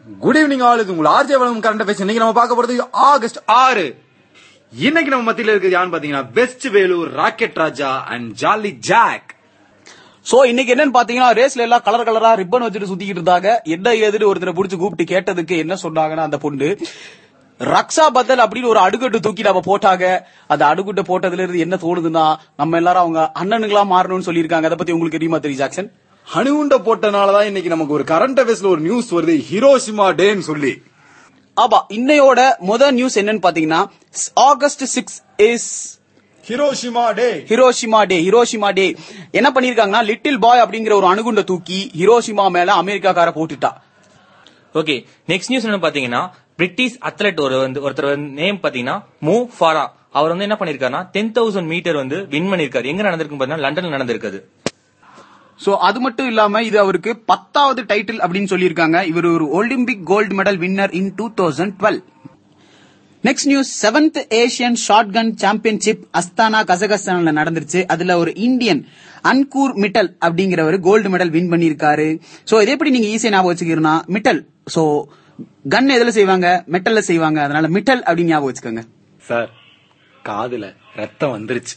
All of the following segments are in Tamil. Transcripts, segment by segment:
குட் ஈவினிங் ஆல் இது உங்கள் ஆர்ஜே வளம் கரண்ட் பேச இன்னைக்கு நம்ம பார்க்க போறது ஆகஸ்ட் ஆறு இன்னைக்கு நம்ம மத்தியில இருக்குது யாருன்னு பாத்தீங்கன்னா best Vellore rocket Raja and jolly Jack so இன்னைக்கு என்னன்னு பாத்தீங்கன்னா ரேஸ்ல எல்லாம் கலர் கலரா ரிப்பன் வச்சுட்டு சுத்திக்கிட்டு இருந்தாங்க என்ன ஏதுன்னு ஒருத்தரை புடிச்சு கூப்பிட்டு கேட்டதுக்கு என்ன சொன்னாங்கன்னா அந்த பொண்ணு ரக்ஷா பத்தல் அப்படின்னு ஒரு அடுக்கட்டு தூக்கி நம்ம போட்டாங்க அந்த அடுக்கட்டு போட்டதுல இருந்து என்ன தோணுதுன்னா நம்ம எல்லாரும் அவங்க அண்ணனுங்களா மாறணும்னு சொல்லியிருக்காங்க அதை பத்தி உங்களுக்கு தெரியுமா தெரியும் ஜாக்சன் ஹனுண்ட போட்டனாலதான் இன்னைக்கு நமக்கு ஒரு கரண்ட் அஃபேர்ஸ்ல ஒரு நியூஸ் வருது ஹிரோஷிமா டேன்னு சொல்லி ஆமா இன்னையோட முதல் நியூஸ் என்னன்னு பாத்தீங்கன்னா August six is Hiroshima day Hiroshima day Hiroshima day என்ன பண்ணிருக்காங்கன்னா லிட்டில் பாய் அப்படிங்கிற ஒரு அணுகுண்ட தூக்கி ஹிரோஷிமா மேல அமெரிக்காக்கார போட்டுட்டா ஓகே நெக்ஸ்ட் நியூஸ் என்ன பாத்தீங்கன்னா பிரிட்டிஷ் அத்லெட் ஒரு வந்து ஒருத்தர் நேம் பாத்தீங்கன்னா மோ ஃபாரா அவர் வந்து என்ன பண்ணிருக்காருன்னா டென் தௌசண்ட் மீட்டர் வந்து வின் பண்ணிருக்காரு எங்க நடந்திருக்கு பாத்தீங்கன்னா லண்டன்ல நடந்திருக்குது சோ அது மட்டும் இல்லாம இது அவருக்கு பத்தாவது டைட்டில் அப்படின்னு சொல்லியிருக்காங்க இவர் ஒரு Olympic gold medal winner in two thousand twelve next news seventh Asian shotgun championship Astana கசகஸ்தான்ல நடந்துருச்சு அதுல ஒரு இந்தியன் அன்கூர் மிட்டல் அப்படிங்கிறவர் கோல்டு மெடல் வின் பண்ணிருக்காரு சோ இதே எப்படி நீங்க ஈஸியா ஞாபகம் வச்சுக்கிறீங்கன்னா மிட்டல் சோ கன் எதுல செய்வாங்க மெட்டல்ல செய்வாங்க அதனால மிட்டல் அப்படின்னு ஞாபகம் வச்சுக்கோங்க சார் காதுல ரத்தம் வந்துருச்சு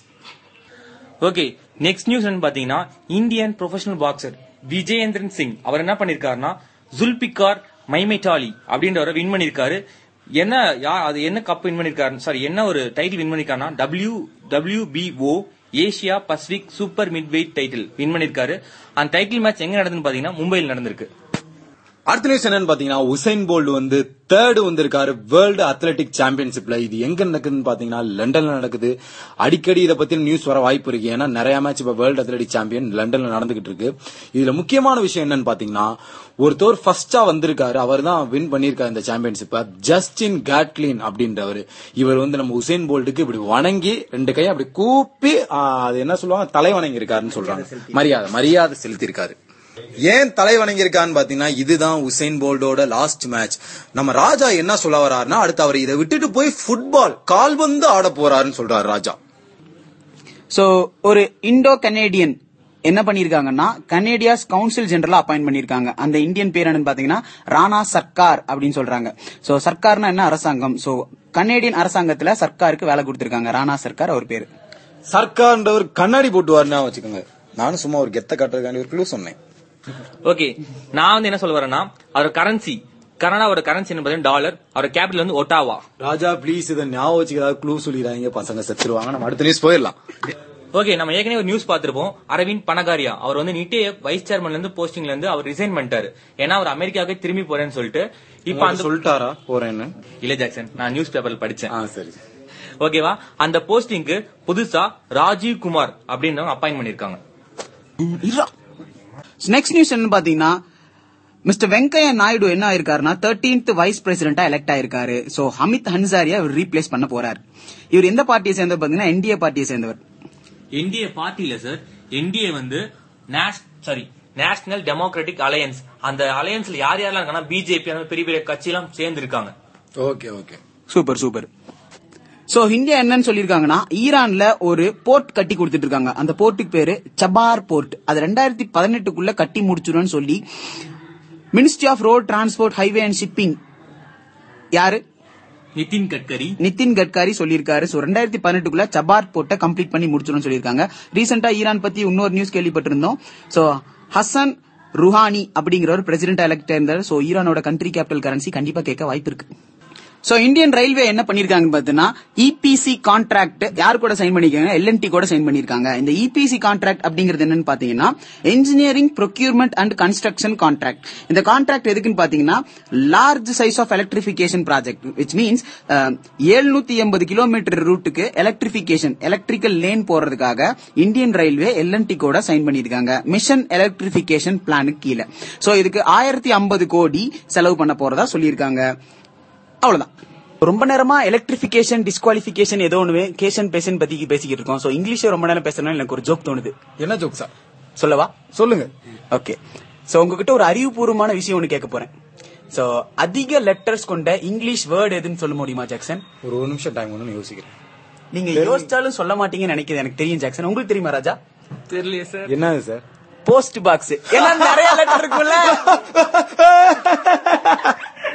ஓகே நெக்ஸ்ட் நியூஸ் என்ன பாத்தீங்கன்னா Indian professional boxer Vijender Singh அவர் என்ன பண்ணிருக்காருன்னா ஜுல்பிகார் மைமெட்டாலி அப்படின்றவரை வின் பண்ணிருக்காரு என்ன யா அது என்ன கப் வின் பண்ணிருக்காரு சாரி என்ன ஒரு டைட்டில் வின் பண்ணிருக்காருன்னா W WBO Asia Pacific super mid weight title win பண்ணிருக்காரு அந்த டைட்டில் மேட்ச் எங்க நடந்துன்னு பாத்தீங்கன்னா மும்பையில் நடந்திருக்கு அடுத்த நியூஸ் என்னன்னு பாத்தீங்கன்னா உசைன் போல்ட் வந்து தேர்டு வந்திருக்காரு வேர்ல்டு அத்லெட்டிக் சாம்பியன்ஷிப்ல இது எங்க நடக்குதுன்னு பாத்தீங்கன்னா லண்டன்ல நடக்குது அடிக்கடி இதை பத்தி நியூஸ் வர வாய்ப்பு இருக்கு ஏன்னா நிறைய மேட்ச் இப்ப வேர்ல்டு அத்லெட்டிக் சாம்பியன் லண்டன்ல நடந்துகிட்டு இருக்கு இதுல முக்கியமான விஷயம் என்னன்னு பாத்தீங்கன்னா ஒருத்தர் ஃபர்ஸ்டா வந்திருக்காரு அவர் தான் வின் பண்ணிருக்காரு இந்த சாம்பியன்ஷிப்ப ஜஸ்டின் கேட்லின் அப்படின்றவர் இவர் வந்து நம்ம உசைன் போல்ட்டுக்கு இப்படி வணங்கி ரெண்டு கையை அப்படி கூப்பி ஆ, அது என்ன சொல்லுவாங்க தலை வணங்கி இருக்காருன்னு சொல்றாங்க மரியாதை மரியாதை செலுத்தியிருக்காரு ஏன் தலை வணங்கியிருக்கான்னு பாத்தீங்கன்னா இதுதான் உசைன் போல்டோட லாஸ்ட் மேட்ச் நம்ம ராஜா என்ன சொல்ல வர்றாருன்னா அடுத்து அவர் இதை விட்டுட்டு போய் ஃபுட்பால் கால்பந்து ஆட போறாருன்னு சொல்றாரு ராஜா சோ ஒரு இண்டோ கனேடியன் என்ன பண்ணிருக்காங்கன்னா கனேடியாஸ் கவுன்சில் ஜெனரலா அப்பாயிண்ட் பண்ணிருக்காங்க அந்த இந்தியன் பேர் என்னன்னு பாத்தீங்கன்னா ராணா சர்க்கார் அப்படின்னு சொல்றாங்க சோ சர்க்கார்னா என்ன அரசாங்கம் சோ கனேடியன் அரசாங்கத்துல சர்க்காருக்கு வேலை கொடுத்திருக்காங்க ராணா சர்க்கார் அவர் பேரு சர்க்கார்ன்றவர் கண்ணாடி போட்டுவாருன்னா வச்சுக்கோங்க நானும் சும்மா ஒரு கெத்த காட்டுறதுக்காண்டி ஒரு க்ளூ சொன்னேன் ஓகே நான் வந்து என்ன சொல்ல வரேன்னா அவர் கரன்சி கனடாவோட கரன்சி என்ன பாத்தீங்கன்னா டாலர் அவர் கேபிட்டல் வந்து ஒட்டாவா ராஜா ப்ளீஸ் இதை ஞாபகம் வச்சுக்க ஏதாவது க்ளூ சொல்லிடுறாங்க பசங்க செத்துருவாங்க நம்ம அடுத்த நியூஸ் போயிடலாம் ஓகே நம்ம ஏற்கனவே ஒரு நியூஸ் பார்த்திருப்போம் அரவிந்த் பனகாரியா அவர் வந்து நிட்டே வைஸ் சேர்மன்ல இருந்து போஸ்டிங்ல இருந்து அவர் ரிசைன் பண்ணிட்டாரு ஏன்னா அவர் அமெரிக்காவுக்கு திரும்பி போறேன்னு சொல்லிட்டு இப்ப அந்த சொல்லிட்டாரா போறேன்னு இல்ல ஜாக்சன் நான் நியூஸ் பேப்பர்ல படிச்சேன் ஆ சரி ஓகேவா அந்த போஸ்டிங்க்கு புதுசா ராஜீவ் குமார் அப்படின்னு அப்பாயின் பண்ணிருக்காங்க நெக்ஸ்ட் நியூஸ் என்ன பாத்தீங்கன்னா மிஸ்டர் வெங்கையா நாயுடு என்ன ஆயிருக்காருன்னா தேர்டீன்த் வைஸ் பிரசிடென்டா எலெக்ட் ஆயிருக்காரு சோ ஹமித் ஹன்சாரியா இவர் ரீப்ளேஸ் பண்ண போறாரு இவர் எந்த பார்ட்டியை சேர்ந்தவர் பாத்தீங்கன்னா என்டிஏ பார்ட்டியை சேர்ந்தவர் என்டிஏ பார்ட்டில சார் என்டிஏ வந்து சாரி நேஷனல் டெமோக்ராட்டிக் அலையன்ஸ் அந்த அலையன்ஸ்ல யார் யாரெல்லாம் இருக்காங்கன்னா பிஜேபி அந்த பெரிய பெரிய கட்சி எல்லாம் சேர்ந்து இருக்காங்க okay okay super super so India என்னன்னு சொல்லிருக்காங்கன்னா ஈரான்ல ஒரு போர்ட் கட்டி கொடுத்துட்டு இருக்காங்க அந்த போர்ட்டுக்கு பேரு சபார் போர்ட் அது ரெண்டாயிரத்தி பதினெட்டுக்குள்ள கட்டி முடிச்சிரும்னு சொல்லி ministry of road transport highway and shipping யாரு நிதின் கட்கரி நிதின் கட்காரி சொல்லியிருக்காரு சோ ரெண்டாயிரத்தி பதினெட்டுக்குள்ள சபார் போர்ட்டை கம்ப்ளீட் பண்ணி முடிச்சிடும் சொல்லியிருக்காங்க ரீசெண்டா ஈரான் பத்தி இன்னொரு நியூஸ் கேள்விப்பட்டிருந்தோம் சோ ஹசன் ருஹானி அப்படிங்கிறவர் பிரசிடென்ட் எலெக்ட் இருந்தார் சோ ஈரானோட கண்ட்ரி கேபிட்டல் கரன்சி கண்டிப்பா கேட்க வாய்ப்பு இருக்கு சோ இந்தியன் ரயில்வே என்ன பண்ணிருக்காங்க பாத்தீங்கன்னா இபிசி கான்ட்ராக்ட் யார் கூட சைன் பண்ணிருக்காங்க எல்என்டி கூட சைன் பண்ணிருக்காங்க இந்த இபிசி கான்ட்ராக்ட் அப்படிங்கிறது என்னன்னு பாத்தீங்கன்னா engineering procurement and construction contract இந்த கான்ட்ராக்ட் எதுக்குன்னு பாத்தீங்கன்னா large size of electrification project which means எழுநூத்தி எண்பது கிலோமீட்டர் ரூட்டுக்கு எலக்ட்ரிபிகேஷன் எலக்ட்ரிக்கல் லேன் போறதுக்காக இந்தியன் ரயில்வே எல்என்டி கூட சைன் பண்ணிருக்காங்க மிஷன் எலக்ட்ரிபிகேஷன் பிளானுக்கு கீழே சோ இதுக்கு ஆயிரத்தி ஐம்பது கோடி செலவு பண்ண போறதா சொல்லியிருக்காங்க அவ்வளவுதான் ரொம்ப நேரமா எலக்ட்ரிபிகேஷன் டிஸ்குவாலிபிகேஷன் ஏதோ ஒண்ணு கேஷன் பேஷன் பத்தி பேசிக்கிட்டு இருக்கோம் சோ இங்கிலீஷ் ரொம்ப நேரம் பேசணும் எனக்கு ஒரு ஜோக் தோணுது என்ன ஜோக் சார் சொல்லவா சொல்லுங்க ஓகே சோ உங்ககிட்ட ஒரு அறிவுபூர்வமான விஷயம் ஒண்ணு கேட்க போறேன் சோ அதிக லெட்டர்ஸ் கொண்ட இங்கிலீஷ் வேர்ட் எதுன்னு சொல்ல முடியுமா ஜாக்சன் ஒரு ஒரு நிமிஷம் டைம் ஒன்று யோசிக்கிறேன் நீங்க யோசிச்சாலும் சொல்ல மாட்டீங்கன்னு நினைக்கிறேன் எனக்கு தெரியும் ஜாக்சன் உங்களுக்கு தெரியுமா ராஜா தெரியலையே சார் என்னது சார் போஸ்ட் பாக்ஸ் ஏன்னா நிறைய லெட்டர் இருக்குல்ல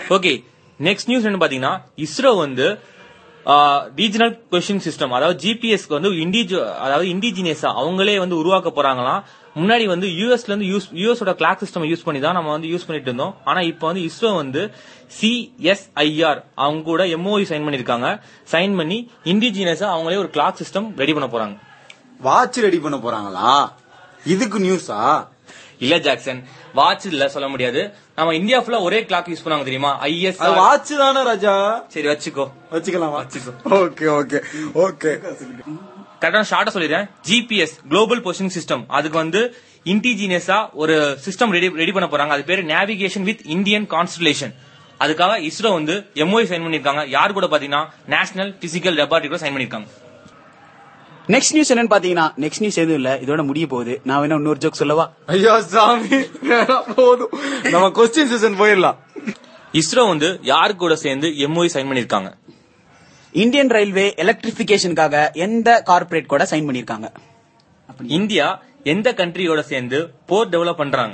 ஓகே நெக்ஸ்ட் நியூஸ் என்ன பாத்தீங்கன்னா இஸ்ரோ வந்து ரீஜனல் கொஸ்டின் சிஸ்டம் அதாவது ஜிபிஎஸ்க்கு வந்து இண்டிஜு அதாவது இண்டிஜினியஸா அவங்களே வந்து உருவாக்க போறாங்களாம் முன்னாடி வந்து யூஎஸ்ல இருந்து யூஸ் யூஎஸோட கிளாக் சிஸ்டம் யூஸ் பண்ணி தான் நம்ம வந்து யூஸ் பண்ணிட்டு இருந்தோம் ஆனா இப்போ வந்து இஸ்ரோ வந்து சிஎஸ்ஐஆர் அவங்க கூட எம்ஓஇ சைன் பண்ணிருக்காங்க சைன் பண்ணி இண்டிஜினியஸா அவங்களே ஒரு கிளாக் சிஸ்டம் ரெடி பண்ண போறாங்க வாட்ச் ரெடி பண்ண போறாங்களா இதுக்கு நியூஸா இல்ல ஜாக்சன் வாட்ச் இல்ல சொல்ல முடியாது நம்ம இந்தியா ஃபுல்லா ஒரே கிளாக் யூஸ் பண்ணாங்க தெரியுமா ஐஎஸ் அது வாட்ச் தானே ராஜா சரி வச்சுக்கோ வச்சுக்கலாம் வச்சுக்கோ. ஓகே ஓகே ஓகே கரெக்டா ஷார்ட்டா சொல்லிடுறேன் ஜிபிஎஸ் குளோபல் பொசிஷன் சிஸ்டம் அதுக்கு வந்து இன்டிஜினியஸா ஒரு சிஸ்டம் ரெடி ரெடி பண்ண போறாங்க அது பேரு நேவிகேஷன் வித் இந்தியன் கான்ஸ்டலேஷன் அதுக்காக இஸ்ரோ வந்து எம்ஓஐ சைன் பண்ணிருக்காங்க யார் கூட பாத்தீங்கன்னா நேஷனல் பிசிக்கல் லெபார்டரி கூட சைன் பண்ணிருக்காங்க நெக்ஸ்ட் நியூஸ் என்னன்னு பாத்தீங்கன்னா நெக்ஸ்ட் நியூஸ் எதுவும் இல்ல இதோட முடிய போகுது நான் வேணா இன்னொரு ஜோக் சொல்லவா ஐயோ சாமி போதும் நம்ம கொஸ்டின் சீசன் போயிடலாம் இஸ்ரோ வந்து யாரு கூட சேர்ந்து எம்ஓஐ சைன் பண்ணிருக்காங்க இந்தியன் ரயில்வே எலக்ட்ரிபிகேஷனுக்காக எந்த கார்ப்பரேட் கூட சைன் பண்ணிருக்காங்க இந்தியா எந்த கண்ட்ரியோட சேர்ந்து போர் டெவலப் பண்றாங்க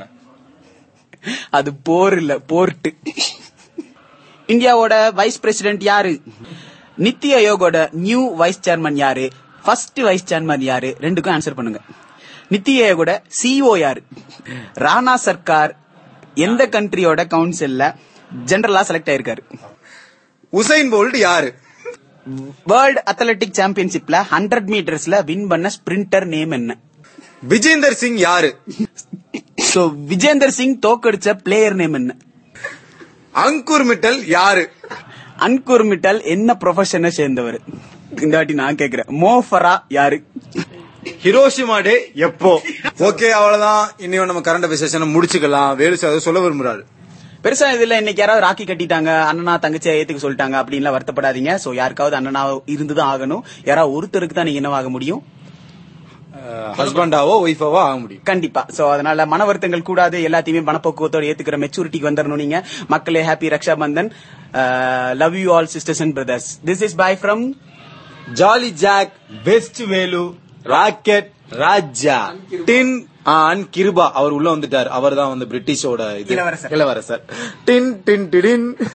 அது போர் இல்ல போர்ட் இந்தியாவோட வைஸ் பிரசிடென்ட் யாரு நித்தி ஆயோகோட நியூ வைஸ் சேர்மன் யாரு ஃபர்ஸ்ட் வைஸ் சேர்மன் யாரு ரெண்டுக்கும் ஆன்சர் பண்ணுங்க நித்தி ஆயோகோட சிஓ யாரு ராணா சர்க்கார் எந்த கண்ட்ரியோட கவுன்சில்ல ஜெனரலா செலக்ட் ஆயிருக்காரு உசைன் போல்ட் யாரு வேர்ல்ட் அத்லெட்டிக் சாம்பியன்ஷிப்ல ஹண்ட்ரட் மீட்டர்ஸ்ல வின் பண்ண ஸ்பிரிண்டர் நேம் என்ன விஜேந்தர் சிங் யாரு சோ விஜேந்தர் சிங் தோக்கடிச்ச பிளேயர் நேம் என்ன அங்குர் மிட்டல் யாரு அன்குர் மிட்டல் என்ன ப்ரொஃபஷனை சேர்ந்தவர் இந்த வாட்டி நான் கேக்குறேன் மோஃபரா யாரு ஹிரோஷிமா டே எப்போ ஓகே அவ்வளவுதான் இனியும் நம்ம கரண்ட் விசேஷனை முடிச்சுக்கலாம் வேலு சார் ஏதோ சொல்ல விரும்புறாரு பெருசா இதுல இன்னைக்கு யாராவது ராக்கி கட்டிட்டாங்க அண்ணனா தங்கச்சியா ஏத்துக்க சொல்லிட்டாங்க அப்படின்லாம் வருத்தப்படாதீங்க சோ யாருக்காவது அண்ணனா இருந்துதான் ஆகணும் யாராவது ஒருத்தருக்கு தான் நீங்க என்னவாக முடியும் ஹஸ்பண்டாவோ ஒய்ஃபாவோ ஆக முடியும் கண்டிப்பா சோ அதனால மன வருத்தங்கள் கூடாது எல்லாத்தையுமே மனப்போக்குவத்தோட ஏத்துக்கிற மெச்சூரிட்டிக்கு வந்துடணும் நீங்க மக்களே happy Raksha Bandhan love you all sisters and brothers this is bye from Jolly Jack best Velu rocket Raja டின் ஆன் கிருபா அவர் உள்ள வந்துட்டார் அவர் தான் வந்து பிரிட்டிஷோட இது இளவரசர். இளவரசர் டின் டின் டிடின்